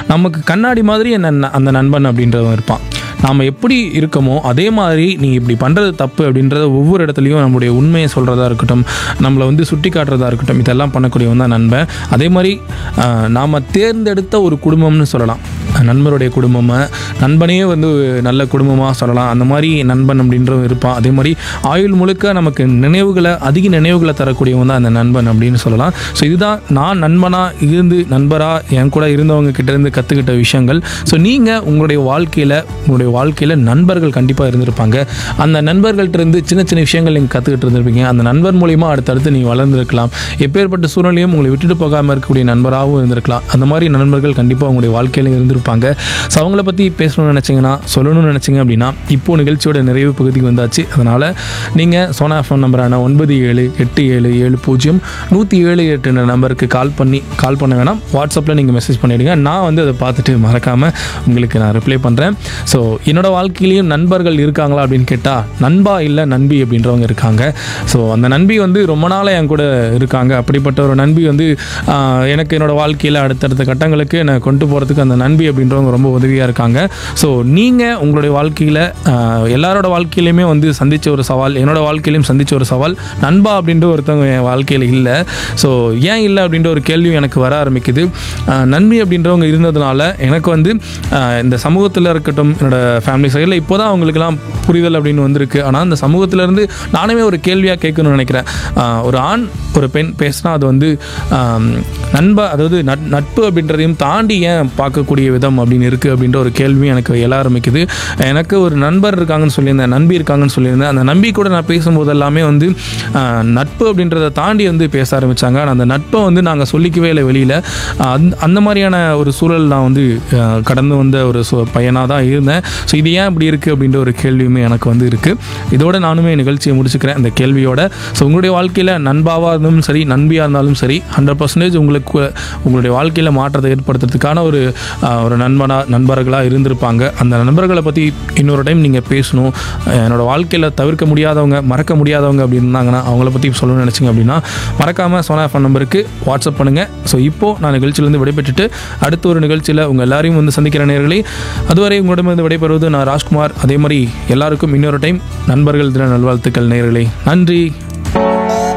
நமக்கு கண்ணாடி மாதிரி என்ன அந்த நண்பன் அப்படின்றவன் இருப்பான் நாம் எப்படி இருக்கமோ அதே மாதிரி நீ இப்படி பண்ணுறது தப்பு அப்படின்றத ஒவ்வொரு இடத்துலையும் நம்மளுடைய உண்மையை சொல்கிறதா இருக்கட்டும் நம்மளை வந்து சுட்டி காட்டுறதா இருக்கட்டும் இதெல்லாம் பண்ணக்கூடியவன் தான் நண்பன் அதே மாதிரி நாம் தேர்ந்தெடுத்த ஒரு குடும்பம்னு சொல்லலாம் நண்பருடைய குடும்பமை நண்பனையே வந்து நல்ல குடும்பமாக சொல்லலாம் அந்த மாதிரி நண்பன் அப்படின்றவன் இருப்பான் அதே மாதிரி ஆயுள் முழுக்க நமக்கு நினைவுகளை அதிக நினைவுகளை தரக்கூடியவன் தான் அந்த நண்பன் அப்படின்னு சொல்லலாம் ஸோ இதுதான் நான் நண்பனாக இருந்து நண்பராக என் கூட இருந்தவங்க கிட்ட இருந்து கற்றுக்கிட்ட விஷயங்கள் ஸோ நீங்கள் உங்களுடைய வாழ்க்கையில் உங்களுடைய வாழ்க்கையில் நண்பர்கள் கண்டிப்பாக இருந்திருப்பாங்க அந்த நண்பர்கள்ட்ட இருந்து சின்ன சின்ன விஷயங்கள் நீங்கள் கற்றுக்கிட்டு இருந்திருப்பீங்க அந்த நண்பர் மூலிமா அடுத்தடுத்து நீங்கள் வளர்ந்துருக்கலாம் எப்பேற்பட்ட சூழ்நிலையும் உங்களை விட்டுட்டு போகாமல் இருக்கக்கூடிய நண்பராகவும் இருந்திருக்கலாம் அந்த மாதிரி நண்பர்கள் கண்டிப்பாக உங்களுடைய வாழ்க்கையில் இருந்திருப்பாங்க ஸோ அவங்கள பற்றி பேசணும்னு நினச்சிங்கன்னா சொல்லணும்னு நினச்சிங்க அப்படின்னா இப்போ நிகழ்ச்சியோட நிறைவு பகுதிக்கு வந்தாச்சு அதனால் நீங்கள் சோனா ஃபோன் நம்பரான ஒன்பது ஏழு எட்டு ஏழு ஏழு பூஜ்ஜியம் நூற்றி ஏழு எட்டுன்ற நம்பருக்கு கால் பண்ணி கால் பண்ண வேணாம் வாட்ஸ்அப்பில் நீங்கள் மெசேஜ் பண்ணிவிடுங்க நான் வந்து அதை பார்த்துட்டு மறக்காமல் உங்களுக்கு நான் ரிப்ளை பண்ணுறேன் ஸோ என்னோட வாழ்க்கையிலையும் நண்பர்கள் இருக்காங்களா அப்படின்னு கேட்டால் நண்பா இல்லை நண்பி அப்படின்றவங்க இருக்காங்க ஸோ அந்த நண்பி வந்து ரொம்ப நாளாக என் கூட இருக்காங்க அப்படிப்பட்ட ஒரு நண்பி வந்து ஆஹ், எனக்கு என்னோட வாழ்க்கையில் அடுத்தடுத்த கட்டங்களுக்கு என்னை கொண்டு போகிறதுக்கு அந்த நண்பி அப்படின்றவங்க ரொம்ப உதவியாக இருக்காங்க ஸோ நீங்கள் உங்களுடைய வாழ்க்கையில் எல்லாரோட வாழ்க்கையிலையுமே வந்து சந்தித்த ஒரு சவால் என்னோட வாழ்க்கையிலையும் சந்தித்த ஒரு சவால் நண்பா அப்படின்ற ஒருத்தவங்க என் வாழ்க்கையில் இல்லை ஸோ ஏன் இல்லை அப்படின்ற ஒரு கேள்வியும் எனக்கு வர ஆரம்பிக்குது ஆஹ், நண்பி அப்படின்றவங்க இருந்ததுனால எனக்கு வந்து ஆஹ், இந்த சமூகத்தில் இருக்கட்டும் என்னோட ஃபேமிலி சைடில் இப்போ தான் அவங்களுக்குலாம் புரிதல் அப்படின்னு வந்திருக்கு ஆனால் அந்த சமூகத்திலேருந்து நானுமே ஒரு கேள்வியாக கேட்கணும்னு நினைக்கிறேன் ஆஹ், ஒரு ஆண் ஒரு பெண் பேசினா அது வந்து ஆம், நண்ப அதாவது நட் நட்பு அப்படின்றதையும் தாண்டி ஏன் பார்க்கக்கூடிய விதம் அப்படின்னு இருக்குது அப்படின்ற ஒரு கேள்வி எனக்கு எழ ஆரம்பிக்குது எனக்கு ஒரு நண்பர் இருக்காங்கன்னு சொல்லியிருந்தேன் நண்பி இருக்காங்கன்னு சொல்லியிருந்தேன் அந்த நம்பி கூட நான் பேசும்போது எல்லாமே வந்து ஆஹ், நட்பு அப்படின்றத தாண்டி வந்து பேச ஆரம்பித்தாங்க ஆனால் அந்த நட்பை வந்து நாங்கள் சொல்லிக்கவே இல்லை வெளியில் அந்த அந்த மாதிரியான ஒரு சூழல் நான் வந்து ஆஹ், கடந்து வந்த ஒரு சு பையனாக தான் இருந்தேன் ஸோ இது ஏன் இப்படி இருக்குது அப்படின்ற ஒரு கேள்வியுமே எனக்கு வந்து இருக்குது இதோட நானுமே நிகழ்ச்சியை முடிச்சுக்கிறேன் அந்த கேள்வியோட ஸோ உங்களுடைய வாழ்க்கையில் நண்பாவாக இருந்தாலும் சரி நண்பியாக இருந்தாலும் சரி ஹண்ட்ரட் பர்சன்டேஜ் உங்களுக்கு உங்களுடைய வாழ்க்கையில் மாற்றத்தை ஏற்படுத்துறதுக்கான ஒரு ஆஹ், ஒரு நண்பனாக நண்பர்களாக இருந்திருப்பாங்க அந்த நண்பர்களை பற்றி இன்னொரு டைம் நீங்கள் பேசணும் அஹ், என்னோட வாழ்க்கையில் தவிர்க்க முடியாதவங்க மறக்க முடியாதவங்க அப்படி இருந்தாங்கன்னா அவங்கள பற்றி சொல்லணும்னு நினச்சிங்க அப்படின்னா மறக்காமல் சோனா ஃபோன் நம்பருக்கு வாட்ஸ்அப் பண்ணுங்கள் ஸோ இப்போது நான் நிகழ்ச்சியிலேருந்து விடைபெற்றுட்டு அடுத்த ஒரு நிகழ்ச்சியில் உங்கள் எல்லாரையும் வந்து சந்திக்கிற நேர்களே அதுவரை உங்களிடமிருந்து விடைபெறுவது நான் ராஜ்குமார் அதே மாதிரி எல்லாருக்கும் இன்னொரு டைம் நண்பர்கள் தின நல்வாழ்த்துக்கள் நேர்களே நன்றி